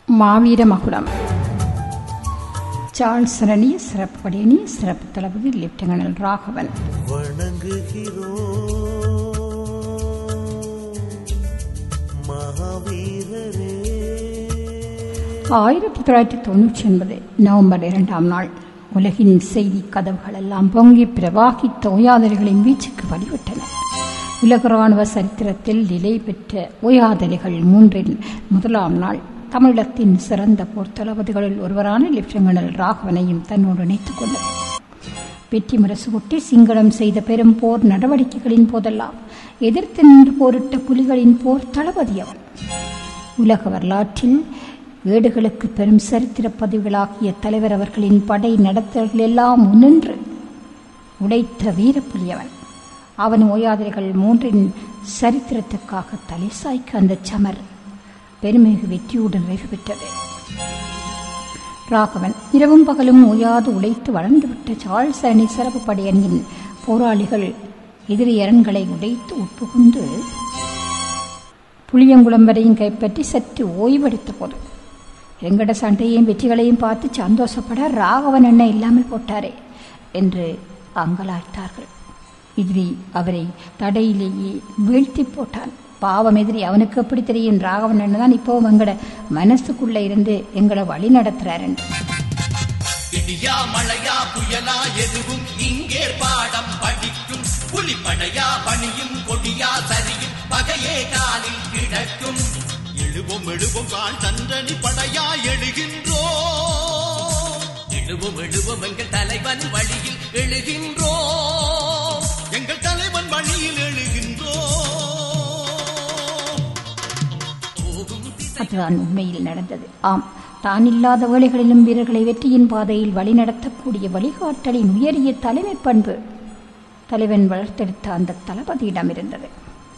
மாவீர மகுடம் சார்ல்ஸ் சரணி சிறப்பு படையணி சிறப்பு தளபதி லெப்டினன்ட் ராகவன் வணங்குகிறோம் மகாவீரரே ஆயிரத்தி தொள்ளாயிரத்தி தொண்ணூற்றி ஒன்பது நவம்பர் இரண்டாம் நாள் உலகின் செய்தி கதவுகள் எல்லாம் பொங்கி பிரவாகித்த ஓயாதலைகளின் வீச்சுக்கு வழிவிட்டன உலக ராணுவ சரித்திரத்தில் நிலை பெற்ற ஓயாதலைகள் மூன்றில் முதலாம் நாள் தமிழகத்தின் சிறந்த போர் தளபதிகளில் ஒருவரான லெப்டினன்ட் ராகவனையும் தன்னோடு இணைத்துக் கொண்டது வெற்றி முரசு கொட்டி சிங்களம் செய்த பெரும் போர் நடவடிக்கைகளின் போதெல்லாம் எதிர்த்து நின்று போரிட்ட புலிகளின் போர் தளபதி அவன் உலக வரலாற்றில் ஏடுகளுக்கு பெரும் சரித்திர பதிவுகளாகிய தலைவர் அவர்களின் படை நடத்தல்கள் எல்லாம் முன்னின்று உடைத்த வீரப்புலி அவன் அவன் ஓயாதல்கள் மூன்றின் சரித்திரத்துக்காக தலை சாய்க்க அந்த சமர் பெருமிகு வெற்றியுடன் நிறைவு பெற்றது ராகவன் இரவும் பகலும் ஓயாது உழைத்து வளர்ந்துவிட்ட சார்ல்ஸ் அணி சிறப்பு படையணியின் போராளிகள் எதிரி அரண்களை உடைத்து உட்புகுந்து புளியங்குளம் வரையும் கைப்பற்றி சற்று ஓய்வெடுத்த போது எங்கட சண்டையையும் வெற்றிகளையும் பார்த்து சந்தோஷப்பட ராகவன் என்ன இல்லாமல் போட்டாரே என்று அங்கலாய்த்தார்கள் எதிரி அவரை தடையிலேயே வீழ்த்தி போட்டான் பாவம் எதிரி அவனுக்கு எப்படி தெரியும் ராகவன் தான் இப்போவும் எங்கட மனசுக்குள்ள இருந்து எங்களை வழி நடத்துறாரு இடியா மழையா புயலா எதுவும் இங்கே பாடம் படிக்கும் புலிப்படையா பணியும் கொடியா சரியும் பகையே காலில் கிடக்கும் எழுவோம் எழுவோம் கால் தண்டனி படையா எழுகின்றோ எழுவோம் எழுவோம் எங்கள் தலைவன் வழியில் எழுகின்றோம் எங்கள் தலைவன் வழியில் எழுகின்றோம் போகும் திசை அதுதான் உண்மையில் நடந்தது ஆம் தான் இல்லாத வேளைகளிலும் வீரர்களை வெற்றியின் பாதையில் வழிநடத்தக்கூடிய வழிகாட்டலின் உயரிய தலைமை பண்பு தலைவன் வளர்த்தெடுத்த அந்த தளபதியிடம் இருந்தது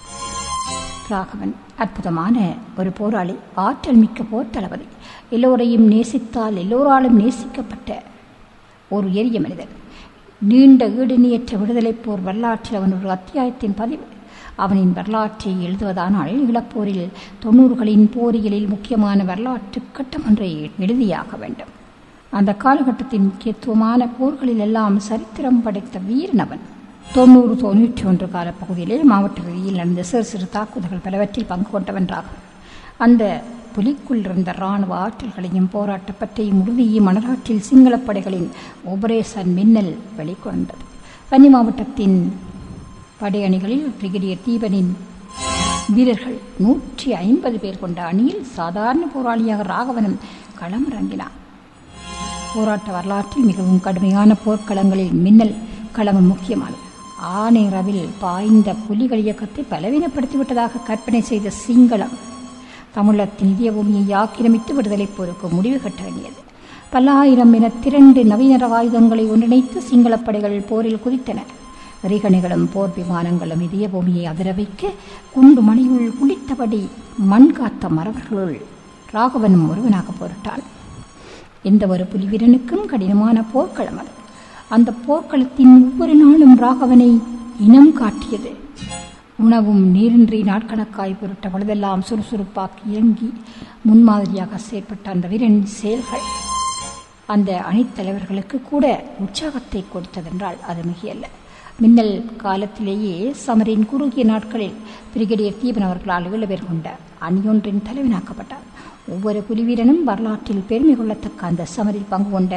ராகவன் அற்புதமான ஒரு போராளி ஆற்றல் மிக்க போர் தளபதி எல்லோரையும் நேசித்தால் எல்லோராலும் நேசிக்கப்பட்ட ஒரு எரிய மனிதன் நீண்ட ஈடுநியற்ற விடுதலைப் போர் வரலாற்றில் அவன் ஒரு அத்தியாயத்தின் பதிவு அவனின் வரலாற்றை எழுதுவதானால் ஈழப்போரில் தொண்ணூறுகளின் போரியலில் முக்கியமான வரலாற்று கட்டம் ஒன்றை எழுதியாக வேண்டும் அந்த காலகட்டத்தின் முக்கியத்துவமான போர்களில் எல்லாம் சரித்திரம் படைத்த வீரனவன் தொண்ணூறு தொண்ணூற்றி ஒன்று காலப்பகுதியிலே மாவட்ட ரீதியில் நடந்த சிறு சிறு தாக்குதல்கள் பலவற்றில் பங்கு கொண்டவன்றாகும் அந்த புலிக்குள் இருந்த இராணுவ ஆற்றல்களையும் போராட்ட பற்றையும் உறுதியும் மணராற்றில் சிங்களப் படைகளின் ஆபரேஷன் மின்னல் வெளிக்கொண்டது வன்னி மாவட்டத்தின் படையணிகளில் பிரிகேடியர் தீபனின் வீரர்கள் நூற்றி ஐம்பது பேர் கொண்ட அணியில் சாதாரண போராளியாக ராகவனும் களமிறங்கினார் போராட்ட வரலாற்றில் மிகவும் கடுமையான போர்க்களங்களில் மின்னல் களமும் முக்கியமானது ஆனேரவில் பாய்ந்த புலிகள் இயக்கத்தை பலவீனப்படுத்திவிட்டதாக கற்பனை செய்த சிங்களம் தமிழத்தின் இதய பூமியை ஆக்கிரமித்து விடுதலைப் போருக்கு முடிவு கட்ட வேண்டியது பல்லாயிரம் என திரண்டு நவீன ஆயுதங்களை ஒன்றிணைத்து சிங்களப் படைகள் போரில் குதித்தன எறிகணைகளும் போர் விமானங்களும் இதய பூமியை அதிர வைக்க குண்டு மணியுள் குளித்தபடி மண் காத்த மரவர்களுள் ராகவனும் ஒருவனாக போரிட்டான் எந்த ஒரு புலிவீரனுக்கும் கடினமான போர்க்களம் அது அந்த போர்க்களத்தின் ஒவ்வொரு நாளும் ராகவனை இனம் காட்டியது உணவும் நீரின்றி நாட்கணக்காய் பொருட்ட பொழுதெல்லாம் சுறுசுறுப்பாக்கி இயங்கி முன்மாதிரியாக செயற்பட்ட அந்த வீரன் செயல்கள் அந்த அணித்தலைவர்களுக்கு கூட உற்சாகத்தை கொடுத்ததென்றால் அது மிகையல்ல மின்னல் காலத்திலேயே சமரின் குறுகிய நாட்களில் பிரிகேடியர் தீபன் அவர்களால் ஏழு பேர் கொண்ட அணியொன்றின் தலைவனாக்கப்பட்டார் ஒவ்வொரு புலிவீரனும் வரலாற்றில் பெருமை கொள்ளத்தக்க அந்த சமரில் பங்கு கொண்ட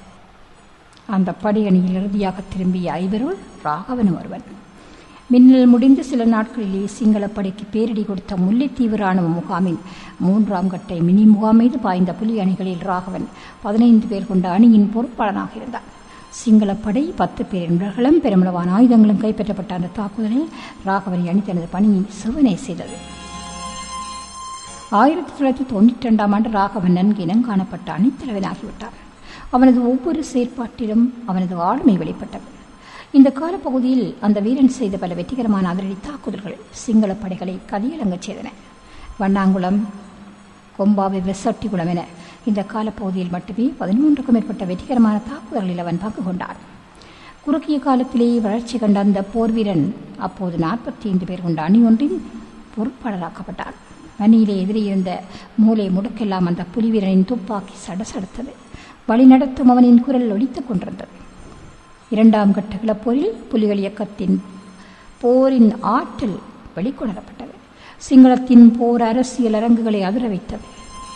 அந்த படையணியில் இறுதியாக திரும்பிய ஐவருள் ராகவனும் ஒருவன் மின்னல் முடிந்து சில நாட்களிலே சிங்கள படைக்கு பேரிடி கொடுத்த முல்லைத்தீவு ராணுவ முகாமின் மூன்றாம் கட்டை மினி முகாம் மீது பாய்ந்த புலி அணிகளில் ராகவன் பதினைந்து பேர் கொண்ட அணியின் பொறுப்பாளனாக இருந்தார் சிங்களப்படை பத்து பேர் என்பர்களும் பெருமளவான ஆயுதங்களும் கைப்பற்றப்பட்ட அந்த தாக்குதலில் ராகவன் அணி தனது பணியை சிவனை செய்தது ஆயிரத்தி தொள்ளாயிரத்தி தொண்ணூற்றி ரெண்டாம் ஆண்டு ராகவன் நன்கு இனம் காணப்பட்ட அணித்தலைவனாகிவிட்டார் அவனது ஒவ்வொரு செயற்பாட்டிலும் அவனது ஆளுமை வெளிப்பட்டது இந்த காலப்பகுதியில் அந்த வீரன் செய்த பல வெற்றிகரமான அதிரடி தாக்குதல்கள் சிங்கள படைகளை கதியலங்கச் செய்தன வண்ணாங்குளம் கொம்பாவை வெசட்டிக்குளம் என இந்த காலப்பகுதியில் மட்டுமே பதிமூன்றுக்கும் மேற்பட்ட வெற்றிகரமான தாக்குதல்களில் அவன் பங்கு கொண்டான் குறுகிய காலத்திலேயே வளர்ச்சி கண்ட அந்த போர் வீரன் அப்போது நாற்பத்தி ஐந்து பேர் கொண்ட அணி ஒன்றின் பொறுப்பாளராக்கப்பட்டான் வன்னியிலே எதிரே இருந்த மூலை முடுக்கெல்லாம் அந்த புலிவீரனின் துப்பாக்கி சடசடுத்தது வழிநடத்தும் அவனின் குரல் ஒலித்துக் கொண்டிருந்தது இரண்டாம் கட்ட கிளப்போரில் புலிகள் இயக்கத்தின் போரின் ஆற்றல் வெளிக்கொணரப்பட்டது சிங்களத்தின் போர் அரசியல் அரங்குகளை அதிர வைத்தது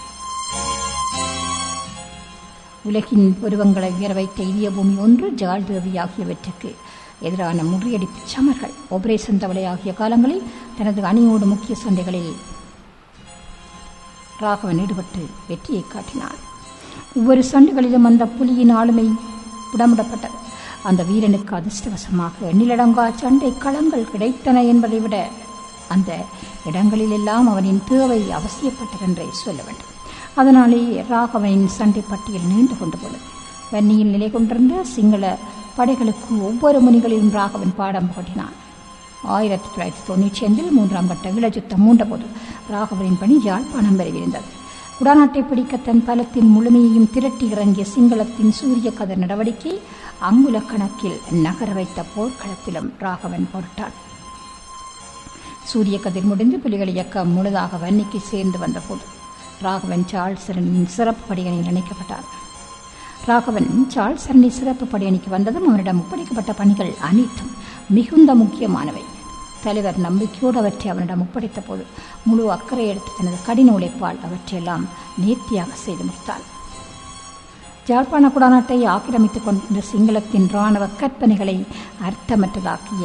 உலகின் பருவங்களை உயர வைத்த இந்திய பூமி ஒன்று ஜாழ் தேவி ஆகியவற்றுக்கு எதிரான முறியடிப்பு சமர்கள் ஆபரேஷன் தவளை ஆகிய காலங்களில் தனது அணியோடு முக்கிய சண்டைகளில் ராகவன் ஈடுபட்டு வெற்றியை காட்டினார் ஒவ்வொரு சண்டைகளிலும் அந்த புலியின் ஆளுமை புடமிடப்பட்டது அந்த வீரனுக்கு அதிர்ஷ்டவசமாக எண்ணிலடங்கா சண்டை களங்கள் கிடைத்தன என்பதை விட அந்த இடங்களிலெல்லாம் அவனின் தேவை அவசியப்பட்டதென்றே சொல்ல வேண்டும் அதனாலே ராகவனின் சண்டை பட்டியல் நீண்டு கொண்டு போனது வன்னியில் நிலை கொண்டிருந்த சிங்கள படைகளுக்கு ஒவ்வொரு முனிகளிலும் ராகவன் பாடம் புகட்டினான் ஆயிரத்தி தொள்ளாயிரத்தி தொண்ணூற்றி ஐந்தில் மூன்றாம் கட்ட இளச்சுத்தம் மூண்டபோது ராகவனின் பணி யாழ்ப்பாணம் வரைவிருந்தது குடாநாட்டை பிடிக்க தன் பலத்தின் முழுமையையும் திரட்டி இறங்கிய சிங்களத்தின் சூரிய கதிர் நடவடிக்கை அங்குல கணக்கில் நகர வைத்த போர்க்களத்திலும் ராகவன் பொருட்டான் சூரிய கதிர் முடிந்து புலிகள் இயக்கம் முழுதாக வன்னிக்கு சேர்ந்து வந்தபோது ராகவன் சார்ல்சரனின் சிறப்பு படையணியில் இணைக்கப்பட்டார் ராகவன் சார்ல்சரணி சிறப்பு படையணிக்கு வந்ததும் அவரிடம் ஒப்படைக்கப்பட்ட பணிகள் அனைத்தும் மிகுந்த முக்கியமானவை தலைவர் நம்பிக்கையோடு அவற்றை அவனிடம் ஒப்படைத்த போது முழு அக்கறை எடுத்து தனது கடின உழைப்பால் அவற்றையெல்லாம் நேர்த்தியாக செய்து முடித்தார் ஜாழ்ப்பாண குடாநாட்டை ஆக்கிரமித்துக் கொண்ட சிங்களத்தின் இராணுவ கற்பனைகளை அர்த்தமற்றதாக்கிய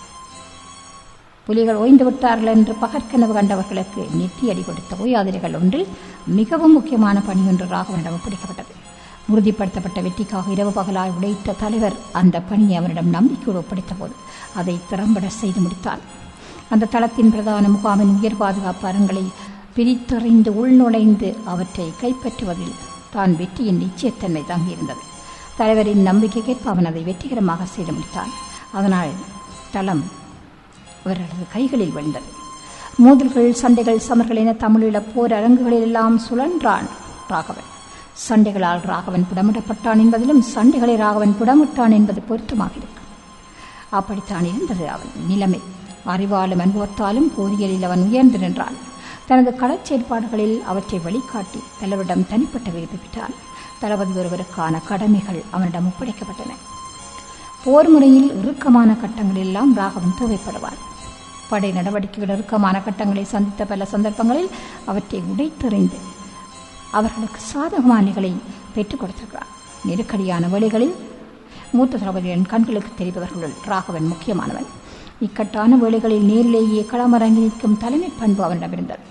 புலிகள் ஓய்ந்து விட்டார்கள் என்று பகற்கனவு கண்டவர்களுக்கு நெத்தி அடி கொடுத்த ஓயாதிரிகள் ஒன்றில் மிகவும் முக்கியமான பணி ஒன்று ராகவனிடம் ஒப்படைக்கப்பட்டது உறுதிப்படுத்தப்பட்ட வெற்றிக்காக இரவு பகலாய் உழைத்த தலைவர் அந்த பணியை அவரிடம் நம்பிக்கையோடு ஒப்படைத்த போது அதை திறம்பட செய்து முடித்தார் அந்த தளத்தின் பிரதான முகாமின் உயர் பாதுகாப்பு அரங்களை பிரித்தறிந்து உள்நுழைந்து அவற்றை கைப்பற்றுவதில் தான் வெற்றியின் நிச்சயத்தன்மை தங்கியிருந்தது தலைவரின் நம்பிக்கைக்கேற்ப அவன் அதை வெற்றிகரமாக செய்து முடித்தான் அதனால் தளம் அவரது கைகளில் விழுந்தது மோதல்கள் சண்டைகள் சமர்கள் என தமிழீழ போர் அரங்குகளிலெல்லாம் சுழன்றான் ராகவன் சண்டைகளால் ராகவன் புடமிடப்பட்டான் என்பதிலும் சண்டைகளை ராகவன் புடமிட்டான் என்பது பொருத்தமாக இருக்கும் அப்படித்தான் இருந்தது அவன் நிலைமை அறிவாலும் அனுபவத்தாலும் போரியலில் அவன் உயர்ந்து நின்றான் தனது களச்செயற்பாடுகளில் அவற்றை வழிகாட்டி தலைவரிடம் தனிப்பட்ட விருப்பி பெற்றான் தளபதி ஒருவருக்கான கடமைகள் அவனிடம் ஒப்படைக்கப்பட்டன போர் முறையில் இறுக்கமான கட்டங்களெல்லாம் ராகவன் தேவைப்படுவார் படை நடவடிக்கைகள் இறுக்கமான கட்டங்களை சந்தித்த பல சந்தர்ப்பங்களில் அவற்றை உடைத்தெறிந்து அவர்களுக்கு சாதகமான நிலைகளை பெற்றுக் கொடுத்திருக்கிறார் நெருக்கடியான வேளைகளில் மூத்த தளபதியின் கண்களுக்கு தெரிபவர்களுள் ராகவன் முக்கியமானவன் இக்கட்டான வேளைகளில் நேரிலேயே களமரங்கி நிற்கும் தலைமை பண்பு அவனிடமிருந்தது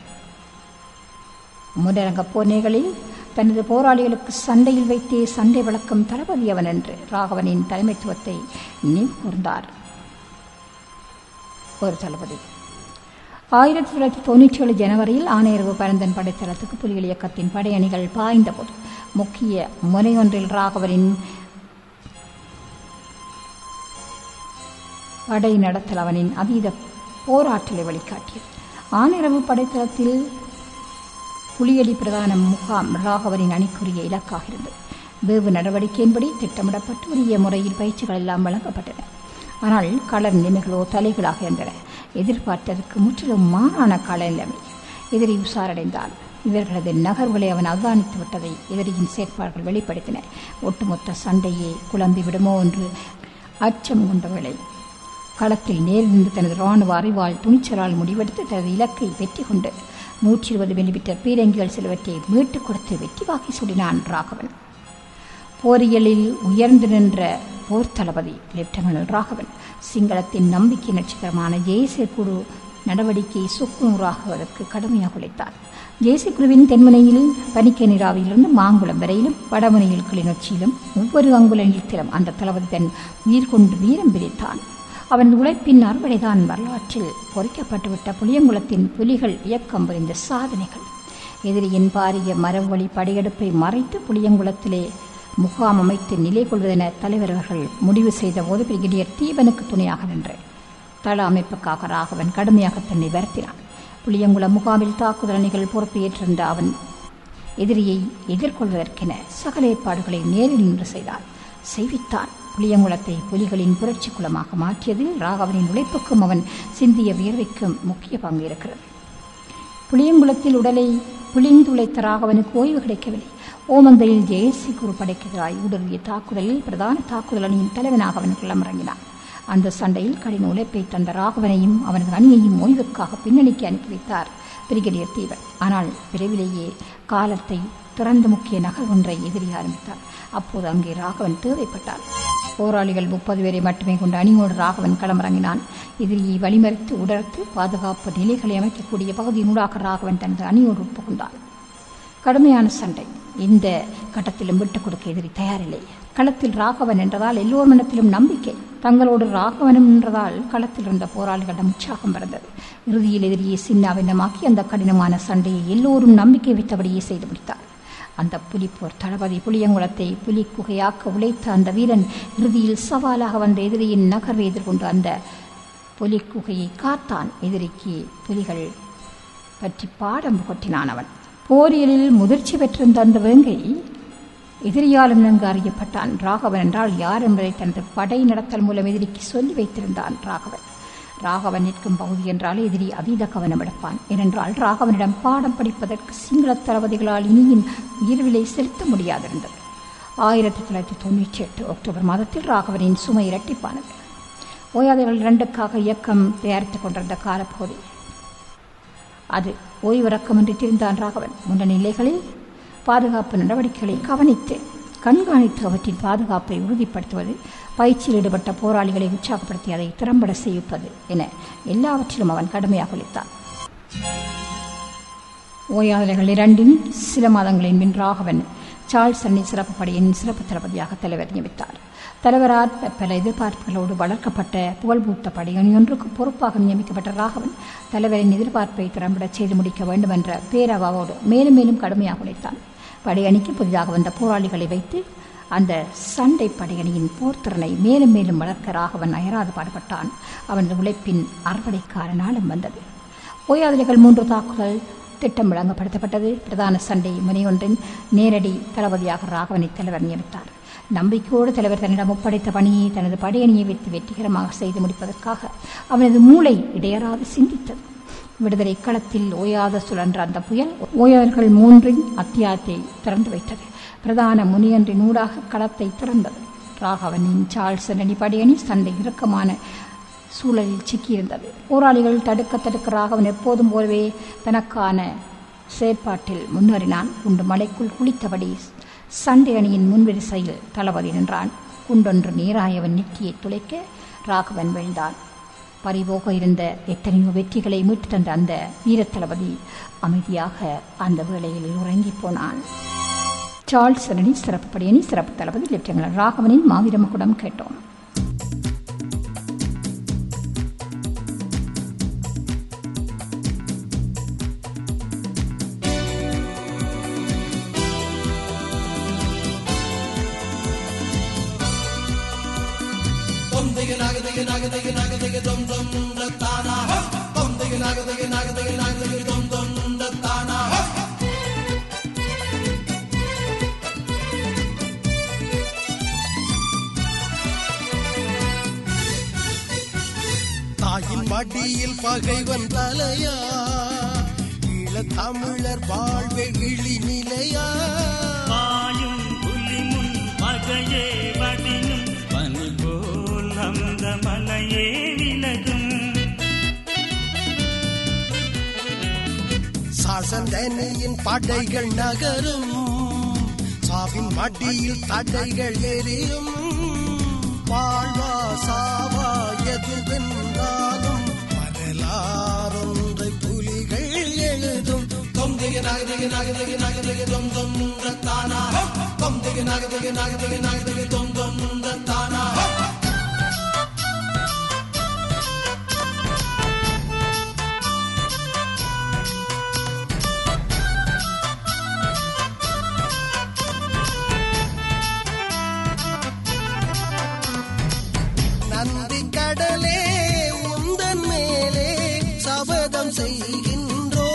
முன்னரங்க போர்நேகளில் தனது போராளிகளுக்கு சண்டையில் வைத்தே சண்டை வளர்க்கும் தளபதி அவன் என்று ராகவனின் தலைமைத்துவத்தை நினைவு கூர்ந்தார் ஒரு தளபதி ஆயிரத்தி தொள்ளாயிரத்தி தொண்ணூற்றி ஏழு ஜனவரியில் ஆணையரவு பரந்தன் படைத்தளத்துக்கு புலிகள் இயக்கத்தின் படையணிகள் பாய்ந்தபோது முக்கிய முனையொன்றில் ராகவனின் படை நடத்தல் அவனின் அதீத போராற்றலை வழிகாட்டியது ஆனிரவு படைத்தளத்தில் புலியடி பிரதான முகாம் ராகவனின் அணிக்குரிய இலக்காக இருந்தது வேவு நடவடிக்கையின்படி திட்டமிடப்பட்டு உரிய முறையில் பயிற்சிகள் எல்லாம் வழங்கப்பட்டன ஆனால் கள நிலைமைகளோ தலைகளாக இருந்தன எதிர்பார்த்ததற்கு முற்றிலும் மாறான கள நிலைமை எதிரி உசாரடைந்தால் இவர்களது நகர்வுகளை அவன் அவதானித்து விட்டதை எதிரியின் செயற்பாடுகள் வெளிப்படுத்தின ஒட்டுமொத்த சண்டையே குழம்பி விடுமோ என்று அச்சம் கொண்டவர்களை களத்தில் நேரிருந்து தனது இராணுவ அறிவால் துணிச்சலால் முடிவெடுத்து தனது இலக்கை வெற்றி கொண்டு நூற்றி இருபது மில்லிமீட்டர் பீரங்கிகள் சிலவற்றை மீட்டுக் கொடுத்து வெற்றி வாக்கி சுடினான் ராகவன் போரியலில் உயர்ந்து நின்ற போர் தளபதி லெப்டினல் ராகவன் சிங்களத்தின் நம்பிக்கை நட்சத்திரமான ஜெயசே குழு நடவடிக்கை சுக்குநூறாகுவதற்கு கடுமையாக உழைத்தார் ஜேசி குழுவின் தென்முனையில் பனிக்க நீராவியிலிருந்து மாங்குளம் வரையிலும் வடமுனையில் கிளிநொச்சியிலும் ஒவ்வொரு அங்குல நிலத்திலும் அந்த தளபதி தன் உயிர் கொண்டு வீரம் பிரித்தான் அவன் உழைப்பின் அறுவடைதான் வரலாற்றில் பொறிக்கப்பட்டுவிட்ட புளியங்குளத்தின் புலிகள் இயக்கம் புரிந்த சாதனைகள் எதிரியின் பாரிய மரவழி படையெடுப்பை மறைத்து புளியங்குளத்திலே முகாம் அமைத்து நிலை கொள்வதென தலைவர் அவர்கள் முடிவு செய்த போது பிரிகேடியர் தீபனுக்கு துணையாக நின்று தள அமைப்புக்காக ராகவன் கடுமையாக தன்னை வருத்தினான் புளியங்குளம் முகாமில் தாக்குதல் அணிகள் பொறுப்பு ஏற்றிருந்த அவன் எதிரியை எதிர்கொள்வதற்கென சகல ஏற்பாடுகளை நேரில் நின்று செய்தார் செய்வித்தான் புளியங்குளத்தை புலிகளின் புரட்சி குளமாக மாற்றியதில் ராகவனின் உழைப்புக்கும் அவன் சிந்திய வியர்வைக்கும் முக்கிய பங்கு இருக்கிறது புளியங்குளத்தில் உடலை புளிந்துளைத்த ராகவனுக்கு ஓய்வு கிடைக்கவில்லை ஓமந்தையில் ஜெயசி குரு படைக்கெதிராய் ஊடுருவிய தாக்குதலில் பிரதான தாக்குதல் அணியின் தலைவனாக அவன் களமிறங்கினான் அந்த சண்டையில் கடின உழைப்பை தந்த ராகவனையும் அவனது அணியையும் ஓய்வுக்காக பின்னணிக்கு அனுப்பி வைத்தார் பிரிகேடியர் தீவன் ஆனால் விரைவிலேயே காலத்தை திறந்த முக்கிய நகர் ஒன்றை எதிரி ஆரம்பித்தார் அப்போது அங்கே ராகவன் தேவைப்பட்டார் போராளிகள் முப்பது பேரை மட்டுமே கொண்ட அணியோடு ராகவன் களமிறங்கினான் எதிரியை வழிமறித்து உடர்த்து பாதுகாப்பு நிலைகளை அமைக்கக்கூடிய பகுதியினூடாக ராகவன் தனது அணியோடு புகுந்தான் கடுமையான சண்டை இந்த கட்டத்திலும் விட்டுக் கொடுக்க எதிரி தயாரில்லை களத்தில் ராகவன் என்றதால் எல்லோர் மனத்திலும் நம்பிக்கை தங்களோடு ராகவனும் என்றதால் களத்தில் இருந்த போராளிகளிடம் உற்சாகம் பிறந்தது இறுதியில் எதிரியை சின்னாபின்னமாக்கி அந்த கடினமான சண்டையை எல்லோரும் நம்பிக்கை வைத்தபடியே செய்து முடித்தார் அந்த புலிப்போர் தளபதி புளியங்குளத்தை புலி குகையாக்க உழைத்த அந்த வீரன் இறுதியில் சவாலாக வந்த எதிரியின் நகர்வை எதிர்கொண்டு அந்த புலி குகையை காத்தான் எதிரிக்கு புலிகள் பற்றி பாடம் புகட்டினான் அவன் போரியலில் முதிர்ச்சி பெற்றிருந்த அந்த வேங்கை எதிரியாலும் நன்கு அறியப்பட்டான் ராகவன் என்றால் யார் என்பதை தனது படை நடத்தல் மூலம் எதிரிக்கு சொல்லி வைத்திருந்தான் ராகவன் ராகவன் நிற்கும் பகுதி என்றால் எதிரி அதீத கவனம் எடுப்பான் ஏனென்றால் ராகவனிடம் பாடம் படிப்பதற்கு சிங்கள தளபதிகளால் இனியும் உயிர்விலை செலுத்த முடியாதிருந்தது ஆயிரத்தி தொள்ளாயிரத்தி தொண்ணூற்றி எட்டு அக்டோபர் மாதத்தில் ராகவனின் சுமை இரட்டிப்பானது ஓயாதைகள் இரண்டுக்காக இயக்கம் தயாரித்துக் கொண்டிருந்த காலப்பகுதி அது ஓய்விறக்கமின்றி திரிந்தான் ராகவன் முன்னணி நிலைகளில் பாதுகாப்பு நடவடிக்கைகளை கவனித்து கண்காணித்து அவற்றின் பாதுகாப்பை உறுதிப்படுத்துவது பயிற்சியில் ஈடுபட்ட போராளிகளை உற்சாகப்படுத்தி அதை திறம்பட செய்விப்பது என எல்லாவற்றிலும் அவன் கடுமையாக உழைத்தான் ஓயாதலைகள் இரண்டின் சில மாதங்களின் பின் ராகவன் சார்ல்ஸ் அன்னி சிறப்பு படையின் சிறப்பு தளபதியாக தலைவர் நியமித்தார் தலைவரால் பல எதிர்பார்ப்புகளோடு வளர்க்கப்பட்ட புகழ்பூத்த படையணி ஒன்றுக்கு பொறுப்பாக நியமிக்கப்பட்ட ராகவன் தலைவரின் எதிர்பார்ப்பை திறம்பட செய்து முடிக்க வேண்டும் என்ற பேரவாவோடு மேலும் மேலும் கடுமையாக உழைத்தான் படையணிக்கு புதிதாக வந்த போராளிகளை வைத்து அந்த சண்டை படையணியின் போர்த்திறனை மேலும் மேலும் வளர்க்க ராகவன் அயராது பாடுபட்டான் அவனது உழைப்பின் அறுவடைக்கார நாளும் வந்தது ஓயாதலைகள் மூன்று தாக்குதல் திட்டம் வழங்கப்படுத்தப்பட்டது பிரதான சண்டை முனையொன்றின் நேரடி தளபதியாக ராகவனை தலைவர் நியமித்தார் நம்பிக்கையோடு தலைவர் தன்னிடம் ஒப்படைத்த பணியை தனது படையணியை வைத்து வெற்றிகரமாக செய்து முடிப்பதற்காக அவனது மூளை இடையறாது சிந்தித்தது விடுதலை களத்தில் ஓயாத சுழன்ற அந்த புயல் ஓயாதர்கள் மூன்றின் அத்தியாயத்தை திறந்து வைத்தது பிரதான முனியன்றின் ஊடாக களத்தை திறந்தது ராகவனின் சார்ல்ஸ் அணி படையணி சண்டை இறுக்கமான சூழலில் சிக்கியிருந்தது போராளிகள் தடுக்க தடுக்க ராகவன் எப்போதும் போலவே தனக்கான செயற்பாட்டில் முன்னேறினான் குண்டு மலைக்குள் குளித்தபடி சண்டை அணியின் முன்வரிசையில் தளபதி நின்றான் குண்டொன்று நீராயவன் நெற்றியை துளைக்க ராகவன் வீழ்ந்தான் பறிபோக இருந்த எத்தனையோ வெற்றிகளை மீட்டு தந்த அந்த வீரத்தளபதி அமைதியாக அந்த வேளையில் உறங்கிப் போனான் சார்ல்ஸ் அணி சிறப்பு படையணி சிறப்பு தளபதி லெப்டினன்ட் ராகவனின் மாவீரமகுடம் கேட்டோம் தொந்தைய நகதைய நகதைய நகதைய தொம் தொந்த தானா தொந்தைய நகதைய நகதைய நகதைய தொம் தொந்த தானா தாயின் மடியில் பகைவன் தலையா ஈழ தமிழர் வாழ்வே இழி நிலையா பாயும் புலிமுன் பகையே வடினும் பனி போல் அந்த மலையே விலகும் சாசந்தனியின் படைகள் நகரும் சாவின் மடியில் தடைகள் எரியும் வாழ்வா சாவா எது வென்றாலும் வரலாறொன்றை புலிகள் எழுதும் தொந்தைய நகதைய நகதைய நகதைய தொம் தொந்த தானா தொந்தைய நகதைய நகதைய நகதைய தொம் தொந்த தானா நந்தி கடலே உந்தன் மேலே சபதம் செய்கின்றோ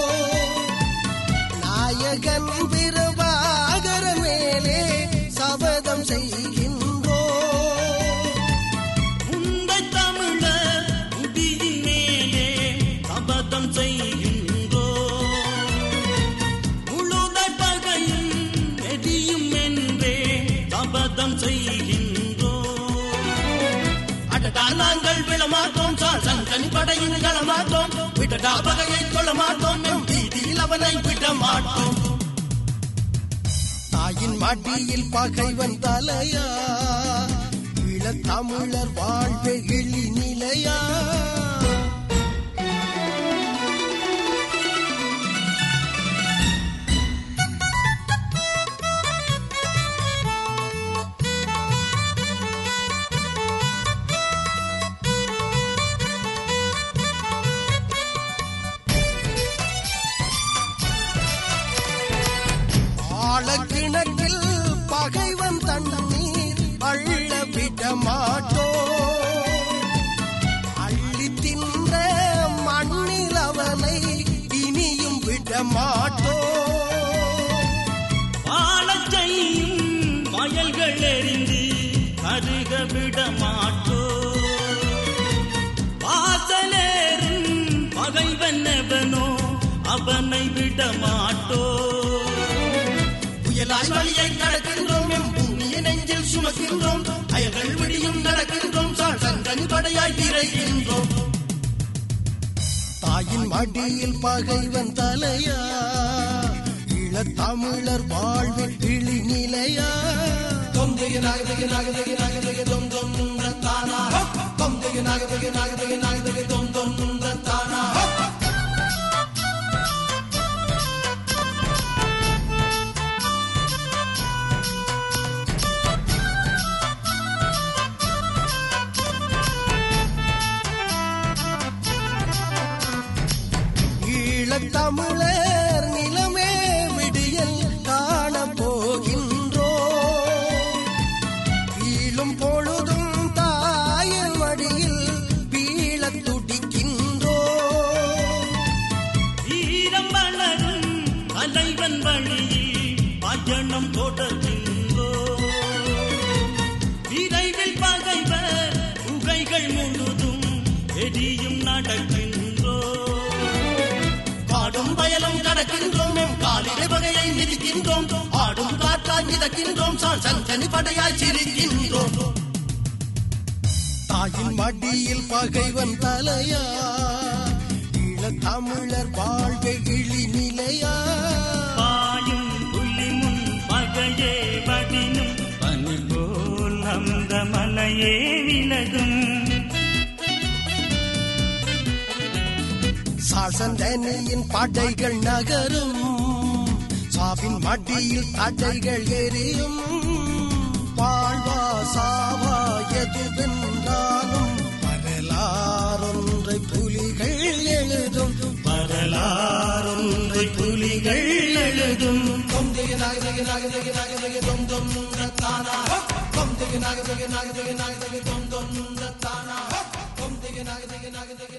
நாயகன் பிரபாகர மேலே சபதம் செய்கின்றோ உந்தை தமிழர் முடியின் மேலே சபதம் செய்கின்றோ நாங்கள் விழமாட்டோம் சங்கனி படையின் களமாட்டோம் விடடா பகையை கொள்ள மாட்டோம் எம் வீதியில் அவனை விட மாட்டோம் தாயின் மாட்டியில் பகைவன் தலையா ஈழத் தமிழர் வாழ்வே இழி நிலையா ஆழக்கிணற்றில் பகைவன் தண்ணீர் அள்ள விட மாட்டோ அள்ளி தின்ற மண்ணில் அவனை இனியும் விட மாட்டோ வாழச் செய்யும் வயல்கள் எரிந்து கருக விட மாட்டோம் வாசலேறும் பகைவன் எவனோ அவனை விட மாட்டோம் புயலாய் வழியை கடக்கின்றோம் எம் பூமியை நெஞ்சில் சுமக்கின்றோம் அயல்கள் விடியும் நடக்கின்றோம் சால் சங்கனி படையாய் விரைகின்றோம் தாயின் மடியில் பகைவன் தலையா ஈழத் தமிழர் வாழ்வில் இழி நிலையா தொந்தைய நாகதக நாகதக நாகதக தொம் தொம் தானா தொந்தைய நாகதக நாகதக நாகதக தொம் தொம் தானா ஈழத் தமிழர் நிலமே விடியல் காண போகின்றோ வீழும் பொழுதும் தாயின் மடியில் வீழத் துடிக்கின்றோ ஈரம் வளரும் தலைவன் வழியில் பயணம் தொடர்கின்றோ விரைவில் பகைவர் புகைகள் முழுதும் எரியும் நடக்கின்றோ காடும் பயலும் கடக்கின்றோம் எம் காலிலை வகையை மிதிக்கின்றோம் ஆடும் காற்றாய் மிதக்கின்றோம் சால் சங்கனி படையாய் சிரிக்கின்றோம் தாயின் மடியில் பகைவன் தலையா ஈழத் தமிழர் வாழ்வை இழி நிலையா பாயும் புலி முன் பகையே வடினும் பனி போல் அந்த மலையே விலகும் சாசந்தனியின் படைகள் நகரும் சாவின் மடியில் தடைகள் எரியும் வாழ்வா சாவா எது வென்றாலும் வரலாறொன்றை புலிகள் எழுதும் வரலாறொன்றை புலிகள் எழுதும் தொந்தைய நாகதக நாகதக நாகதக தொம் தொம் தானா தொந்தைய நாகதக நாகதக நாகதக தொம் தொம் தானா தொந்தைய நாகதக நாகதக